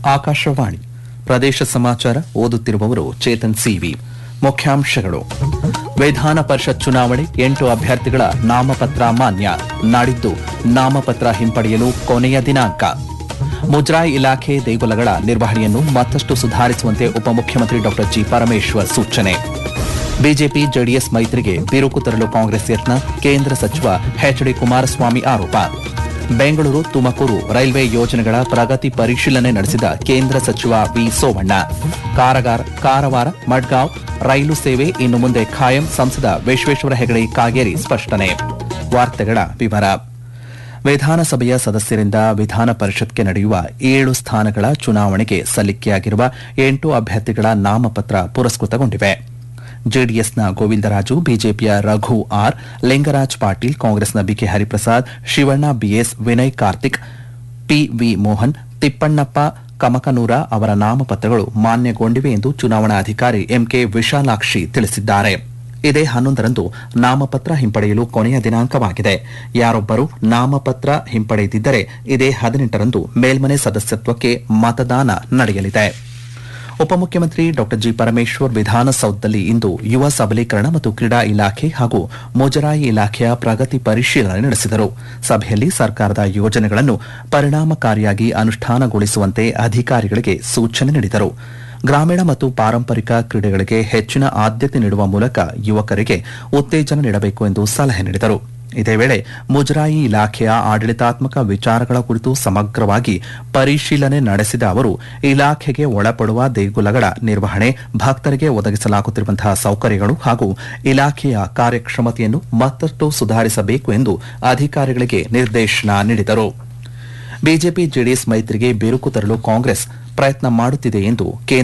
ಆಕಾಶವಾಣಿ ಪ್ರದೇಶ ಸಮಾಚಾರ ಓದುತ್ತಿರುವವರು ಚೇತನ್ ಸಿವಿ ಮುಖ್ಯಾಂಶಗಳು ವಿಧಾನ ಪರಿಷತ್ ಚುನಾವಣೆ ಎಂಟು ಅಭ್ಯರ್ಥಿಗಳ ನಾಮಪತ್ರ ಮಾನ್ಯ ನಾಡಿದ್ದು ನಾಮಪತ್ರ ಹಿಂಪಡೆಯಲು ಕೊನೆಯ ದಿನಾಂಕ ಮುಜರಾಯಿ ಇಲಾಖೆ ದೇಗುಲಗಳ ನಿರ್ವಹಣೆಯನ್ನು ಮತ್ತಷ್ಟು ಸುಧಾರಿಸುವಂತೆ ಉಪಮುಖ್ಯಮಂತ್ರಿ ಡಾ ಜಿ ಪರಮೇಶ್ವರ್ ಸೂಚನೆ ಬಿಜೆಪಿ ಜೆಡಿಎಸ್ ಮೈತ್ರಿಗೆ ಬಿರುಕು ತರಲು ಕಾಂಗ್ರೆಸ್ ಯತ್ನ ಕೇಂದ್ರ ಸಚಿವ ಎಚ್ ಡಿ ಕುಮಾರಸ್ವಾಮಿ ಆರೋಪ ಬೆಂಗಳೂರು ತುಮಕೂರು ರೈಲ್ವೆ ಯೋಜನೆಗಳ ಪ್ರಗತಿ ಪರಿಶೀಲನೆ ನಡೆಸಿದ ಕೇಂದ್ರ ಸಚಿವ ವಿ ಸೋಮಣ್ಣ ಕಾರಗಾರ ಕಾರವಾರ ಮಡ್ಗಾಂವ್ ರೈಲು ಸೇವೆ ಇನ್ನು ಮುಂದೆ ಖಾಯಂ ಸಂಸದ ವಿಶ್ವೇಶ್ವರ ಹೆಗಡೆ ಕಾಗೇರಿ ಸ್ಪಷ್ಟನೆ ವಾರ್ತೆಗಳ ವಿವರ ವಿಧಾನಸಭೆಯ ಸದಸ್ಯರಿಂದ ವಿಧಾನ ಪರಿಷತ್ಗೆ ನಡೆಯುವ ಏಳು ಸ್ಥಾನಗಳ ಚುನಾವಣೆಗೆ ಸಲ್ಲಿಕೆಯಾಗಿರುವ ಎಂಟು ಅಭ್ಯರ್ಥಿಗಳ ನಾಮಪತ್ರ ಪುರಸ್ಕೃತಗೊಂಡಿವೆ ಜೆಡಿಎಸ್ನ ಗೋವಿಂದರಾಜು ಬಿಜೆಪಿಯ ರಘು ಆರ್ ಲಿಂಗರಾಜ್ ಪಾಟೀಲ್ ಕಾಂಗ್ರೆಸ್ನ BK Hariprasad Shivanna BS Vinay Karthik PV Mohan Thippannappa Kamakanoor ಅವರ ನಾಮಪತ್ರಗಳು ಮಾನ್ಯಗೊಂಡಿವೆ ಎಂದು ಚುನಾವಣಾಧಿಕಾರಿ ಎಂಕೆ ವಿಶಾಲಾಕ್ಷಿ ತಿಳಿಸಿದ್ದಾರೆ ಇದೇ ಹನ್ನೊಂದರಂದು ನಾಮಪತ್ರ ಹಿಂಪಡೆಯಲು ಕೊನೆಯ ದಿನಾಂಕವಾಗಿದೆ ಯಾರೊಬ್ಬರು ನಾಮಪತ್ರ ಹಿಂಪಡೆದಿದ್ದರೆ ಇದೇ ಹದಿನೆಂಟರಂದು ಮೇಲ್ಮನೆ ಸದಸ್ಯತ್ವಕ್ಕೆ ಮತದಾನ ನಡೆಯಲಿದೆ ಉಪಮುಖ್ಯಮಂತ್ರಿ ಡಾ ಜಿ ಪರಮೇಶ್ವರ್ ವಿಧಾನಸೌಧದಲ್ಲಿ ಇಂದು ಯುವ ಸಬಲೀಕರಣ ಮತ್ತು ಕ್ರೀಡಾ ಇಲಾಖೆ ಹಾಗೂ ಮುಜರಾಯಿ ಇಲಾಖೆಯ ಪ್ರಗತಿ ಪರಿಶೀಲನೆ ನಡೆಸಿದರು ಸಭೆಯಲ್ಲಿ ಸರ್ಕಾರದ ಯೋಜನೆಗಳನ್ನು ಪರಿಣಾಮಕಾರಿಯಾಗಿ ಅನುಷ್ಠಾನಗೊಳಿಸುವಂತೆ ಅಧಿಕಾರಿಗಳಿಗೆ ಸೂಚನೆ ನೀಡಿದರು ಗ್ರಾಮೀಣ ಮತ್ತು ಪಾರಂಪರಿಕ ಕ್ರೀಡೆಗಳಿಗೆ ಹೆಚ್ಚಿನ ಆದ್ಯತೆ ನೀಡುವ ಮೂಲಕ ಯುವಕರಿಗೆ ಉತ್ತೇಜನ ನೀಡಬೇಕು ಎಂದು ಸಲಹೆ ನೀಡಿದರು ಇದೇ ವೇಳೆ ಮುಜರಾಯಿ ಇಲಾಖೆಯ ಆಡಳಿತಾತ್ಮಕ ವಿಚಾರಗಳ ಕುರಿತು ಸಮಗ್ರವಾಗಿ ಪರಿಶೀಲನೆ ನಡೆಸಿದ ಅವರು ಇಲಾಖೆಗೆ ಒಳಪಡುವ ದೇಗುಲಗಳ ನಿರ್ವಹಣೆ ಭಕ್ತರಿಗೆ ಒದಗಿಸಲಾಗುತ್ತಿರುವಂತಹ ಸೌಕರ್ಯಗಳು ಹಾಗೂ ಇಲಾಖೆಯ ಕಾರ್ಯಕ್ಷಮತೆಯನ್ನು ಮತ್ತಷ್ಟು ಸುಧಾರಿಸಬೇಕು ಎಂದು ಅಧಿಕಾರಿಗಳಿಗೆ ನಿರ್ದೇಶನ ನೀಡಿದರು ಬಿಜೆಪಿ ಜೆಡಿಎಸ್ ಮೈತ್ರಿಗೆ ಬಿರುಕು ತರಲು ಕಾಂಗ್ರೆಸ್ ಪ್ರಯತ್ನ ಮಾಡುತ್ತಿದೆ ಎಂದು ಕೇಂದ್ರ